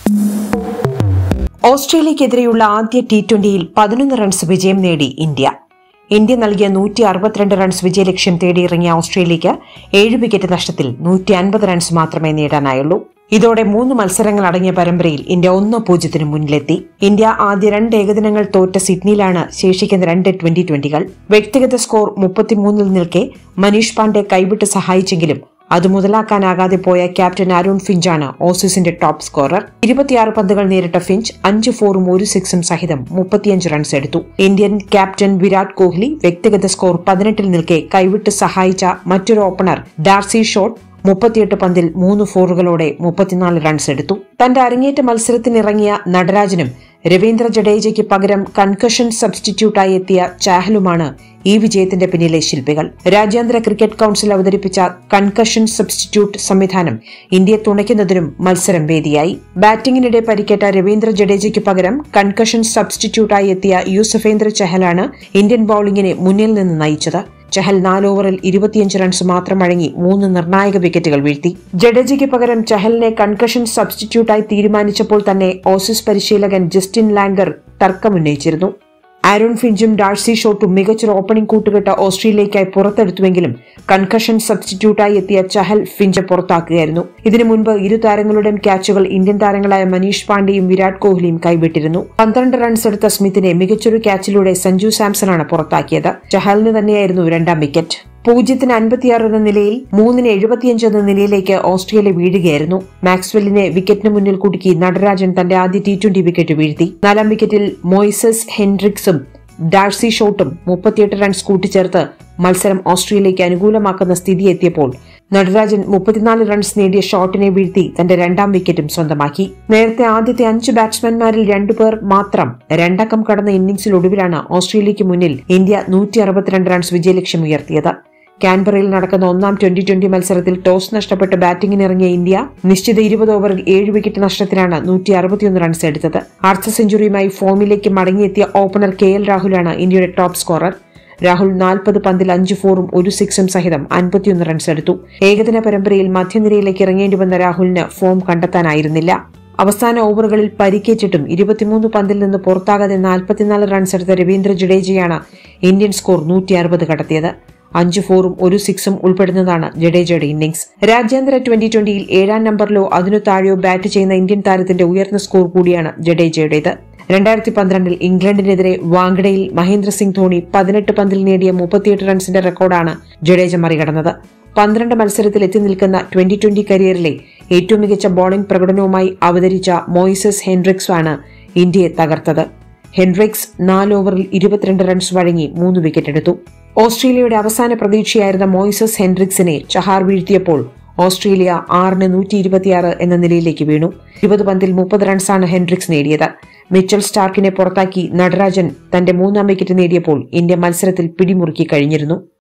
ഓസ്ട്രേലിയക്കെതിരെയുള്ള ആദ്യ ടി ട്വന്റിയിൽ പതിനൊന്ന് റൺസ് വിജയം നേടി ഇന്ത്യ ഇന്ത്യ നൽകിയ നൂറ്റി അറുപത്തിരണ്ട് റൺസ് വിജയലക്ഷ്യം തേടിയിറങ്ങിയ ഓസ്ട്രേലിയയ്ക്ക് ഏഴ് വിക്കറ്റ് നഷ്ടത്തിൽ നൂറ്റി അൻപത് റൺസ് മാത്രമേ നേടാനായുള്ളൂ ഇതോടെ മൂന്ന് മത്സരങ്ങൾ അടങ്ങിയ പരമ്പരയിൽ ഇന്ത്യ ഒന്ന് പൂജ്യത്തിന് മുന്നിലെത്തി ഇന്ത്യ ആദ്യ രണ്ട് ഏകദിനങ്ങൾ തോറ്റ സിഡ്നിയിലാണ് ശേഷിക്കുന്ന രണ്ട് ട്വന്റി ട്വന്റികൾ വ്യക്തിഗത സ്കോർ മുപ്പത്തിമൂന്നിൽ നിൽക്കെ മനീഷ് പാണ്ഡെ കൈവിട്ട് സഹായിച്ചെങ്കിലും അത് മുതലാക്കാനാകാതെ പോയ ക്യാപ്റ്റൻ അരുൺ ഫിഞ്ചാണ് ഓസീസിന്റെ ടോപ്പ് സ്കോറർ ഇരുപത്തിയാറ് പന്തുകൾ നേരിട്ട ഫിഞ്ച് അഞ്ച് ഫോറും ഒരു സിക്സും സഹിതം മുപ്പത്തിയഞ്ച് റൺസ് എടുത്തു ഇന്ത്യൻ ക്യാപ്റ്റൻ വിരാട് കോഹ്ലി വ്യക്തിഗത സ്കോർ പതിനെട്ടിൽ നിൽക്കെ കൈവിട്ട് സഹായിച്ച മറ്റൊരു ഓപ്പണർ ഡാർസി ഷോട്ട് മുപ്പത്തിയെട്ട് പന്തിൽ മൂന്ന് ഫോറുകളോടെ മുപ്പത്തിനാല് റൺസ് എടുത്തു തന്റെ അരങ്ങേറ്റ മത്സരത്തിനിറങ്ങിയ നടരാജനും രവീന്ദ്ര ജഡേജയ്ക്ക് പകരം കൺകഷൻ സബ്സ്റ്റിറ്റ്യൂട്ടായി എത്തിയ ചാഹലുമാണ് ഈ വിജയത്തിന്റെ പിന്നിലെ ശില്പികൾ രാജ്യാന്തര ക്രിക്കറ്റ് കൌൺസിൽ അവതരിപ്പിച്ച കൺകഷൻ സബ്സ്റ്റിറ്റ്യൂട്ട് സംവിധാനം ഇന്ത്യയെ തുണയ്ക്കുന്നതിനും മത്സരം വേദിയായി ബാറ്റിംഗിനിടെ പരിക്കേറ്റ രവീന്ദ്ര ജഡേജയ്ക്ക് പകരം കൺകഷൻ സബ്സ്റ്റിറ്റ്യൂട്ടായി എത്തിയ യൂസഫേന്ദ്ര ചഹലാണ് ഇന്ത്യൻ ബൌളിംഗിനെ മുന്നിൽ നിന്ന് നയിച്ചത് ചഹൽ നാല് ഓവറിൽ ഇരുപത്തിയഞ്ച് റൺസ് മാത്രം വഴങ്ങി മൂന്ന് നിർണായക വിക്കറ്റുകൾ വീഴ്ത്തി ജഡേജയ്ക്ക് പകരം ചഹലിനെ കൺകഷൻ സബ്സ്റ്റിറ്റ്യൂട്ടായി തീരുമാനിച്ചപ്പോൾ തന്നെ ഓസീസ് പരിശീലകൻ ജസ്റ്റിൻ ലാംഗർ തർക്കമുന്നയിച്ചിരുന്നു ആരോൺ ഫിഞ്ചും ഡാഴ്സി ഷോട്ടും മികച്ചൊരു ഓപ്പണിംഗ് കൂട്ടുകെട്ട് ഓസ്ട്രേലിയയ്ക്കായി പുറത്തെടുത്തുവെങ്കിലും കൺകഷൻ സബ്സ്റ്റിറ്റ്യൂട്ടായി എത്തിയ ചഹൽ ഫിഞ്ച് പുറത്താക്കുകയായിരുന്നു ഇതിനു മുൻപ് ഇരു താരങ്ങളുടെയും ക്യാച്ചുകൾ ഇന്ത്യൻ താരങ്ങളായ മനീഷ് പാണ്ഡെയും വിരാട് കോഹ്ലിയും കൈവിട്ടിരുന്നു പന്ത്രണ്ട് റൺസ് എടുത്ത സ്മിത്തിനെ മികച്ചൊരു ക്യാച്ചിലൂടെ സഞ്ജു സാംസണാണ് പുറത്താക്കിയത് ചഹലിന് തന്നെയായിരുന്നു രണ്ടാം വിക്കറ്റ് പൂജ്യത്തിന് അൻപത്തിയാറ് എന്ന നിലയിൽ മൂന്നിന് എഴുപത്തിയഞ്ച് എന്ന നിലയിലേക്ക് ഓസ്ട്രേലിയ വീഴുകയായിരുന്നു മാക്സ്വെല്ലിനെ വിക്കറ്റിന് മുന്നിൽ കുടുക്കി നടരാജൻ തന്റെ ആദ്യ ടി ട്വന്റി വിക്കറ്റ് വീഴ്ത്തി നാലാം വിക്കറ്റിൽ മോയ്സസ് ഹെൻഡ്രിക്സും ഡാർസി ഷോട്ടും മുപ്പത്തിയെട്ട് റൺസ് കൂട്ടിച്ചേർത്ത് മത്സരം ഓസ്ട്രേലിയയ്ക്ക് അനുകൂലമാക്കുന്ന സ്ഥിതി എത്തിയപ്പോൾ നടരാജൻ മുപ്പത്തിനാല് റൺസ് നേടിയ ഷോട്ടിനെ വീഴ്ത്തി തന്റെ രണ്ടാം വിക്കറ്റും സ്വന്തമാക്കി നേരത്തെ ആദ്യത്തെ അഞ്ച് ബാറ്റ്സ്മാൻമാരിൽ രണ്ടുപേർ മാത്രം രണ്ടക്കം കടന്ന ഇന്നിംഗ്സിലൊടുവിലാണ് ഓസ്ട്രേലിയയ്ക്ക് മുന്നിൽ ഇന്ത്യ നൂറ്റി അറുപത്തിരണ്ട് റൺസ് വിജയലക്ഷ്യം ഉയർത്തിയത് കാൻബറയിൽ നടക്കുന്ന ഒന്നാം ട്വന്റി ട്വന്റി മത്സരത്തിൽ ടോസ് നഷ്ടപ്പെട്ട് ബാറ്റിംഗിനിറങ്ങിയ ഇന്ത്യ നിശ്ചിത ഇരുപത് ഓവറിൽ ഏഴ് വിക്കറ്റ് നഷ്ടത്തിനാണ് നൂറ്റി അറുപത്തിയൊന്ന് റൺസ് എടുത്തത് അർദ്ധ സെഞ്ചുറിയുമായി ഫോമിലേക്ക് മടങ്ങിയെത്തിയ ഓപ്പണർ കെ എൽ രാഹുലാണ് ഇന്ത്യയുടെ ടോപ്പ് സ്കോറർ രാഹുൽ നാൽപ്പത് പന്തിൽ അഞ്ച് ഫോറും ഒരു സിക്സും സഹിതം അൻപത്തിയൊന്ന് റൺസ് എടുത്തു ഏകദിന പരമ്പരയിൽ മധ്യനിരയിലേക്ക് ഇറങ്ങേണ്ടി വന്ന രാഹുലിന് ഫോം കണ്ടെത്താനായിരുന്നില്ല അവസാന ഓവറുകളിൽ പരിക്കേറ്റിട്ടും ഇരുപത്തിമൂന്ന് പന്തിൽ നിന്ന് പുറത്താകാതെ നാൽപ്പത്തിനാല് റൺസ് എടുത്ത രവീന്ദ്ര ജഡേജയാണ് ഇന്ത്യൻ സ്കോർ നൂറ്റി അറുപത് കടത്തിയത് അഞ്ച് ഫോറും ഒരു സിക്സും ഉൾപ്പെടുന്നതാണ് ജഡേജയുടെ ഇന്നിംഗ്സ് രാജ്യാന്തര ട്വന്റി ട്വന്റിയിൽ ഏഴാം നമ്പറിലോ അതിനു താഴെയോ ബാറ്റ് ചെയ്യുന്ന ഇന്ത്യൻ താരത്തിന്റെ ഉയർന്ന സ്കോർ കൂടിയാണ് ജഡേജയുടേത് രണ്ടായിരത്തി പന്ത്രണ്ടിൽ ഇംഗ്ലണ്ടിനെതിരെ വാങ്കഡയിൽ മഹേന്ദ്ര സിംഗ് ധോണി പതിനെട്ട് പന്തിൽ നേടിയ മുപ്പത്തിയെട്ട് റൺസിന്റെ റെക്കോർഡാണ് ജഡേജ മറികടന്നത് പന്ത്രണ്ട് മത്സരത്തിൽ എത്തി നിൽക്കുന്ന ട്വന്റി ട്വന്റി കരിയറിലെ ഏറ്റവും മികച്ച ബോളിംഗ് പ്രകടനവുമായി അവതരിച്ച മോയിസസ് ഹെൻഡ്രിക്സ് ആണ് ഇന്ത്യയെ തകർത്തത് ഹെൻഡ്രിക്സ് നാല് ഓവറിൽ ഇരുപത്തിരണ്ട് റൺസ് വഴങ്ങി മൂന്ന് വിക്കറ്റ് എടുത്തു ഓസ്ട്രേലിയയുടെ അവസാന പ്രതീക്ഷയായിരുന്ന മോയിസസ് ഹെൻഡ്രിക്സിനെ ചഹാർ വീഴ്ത്തിയപ്പോൾ ഓസ്ട്രേലിയ ആറിന് നൂറ്റി ഇരുപത്തിയാറ് എന്ന നിലയിലേക്ക് വീണു ഇരുപത് പന്തിൽ മുപ്പത് റൺസാണ് ഹെൻഡ്രിക്സ് നേടിയത് മിച്ചൽ സ്റ്റാർക്കിനെ പുറത്താക്കി നടരാജൻ തന്റെ മൂന്നാം വിക്കറ്റ് നേടിയപ്പോൾ ഇന്ത്യ മത്സരത്തിൽ പിടിമുറുക്കി കഴിഞ്ഞിരുന്നു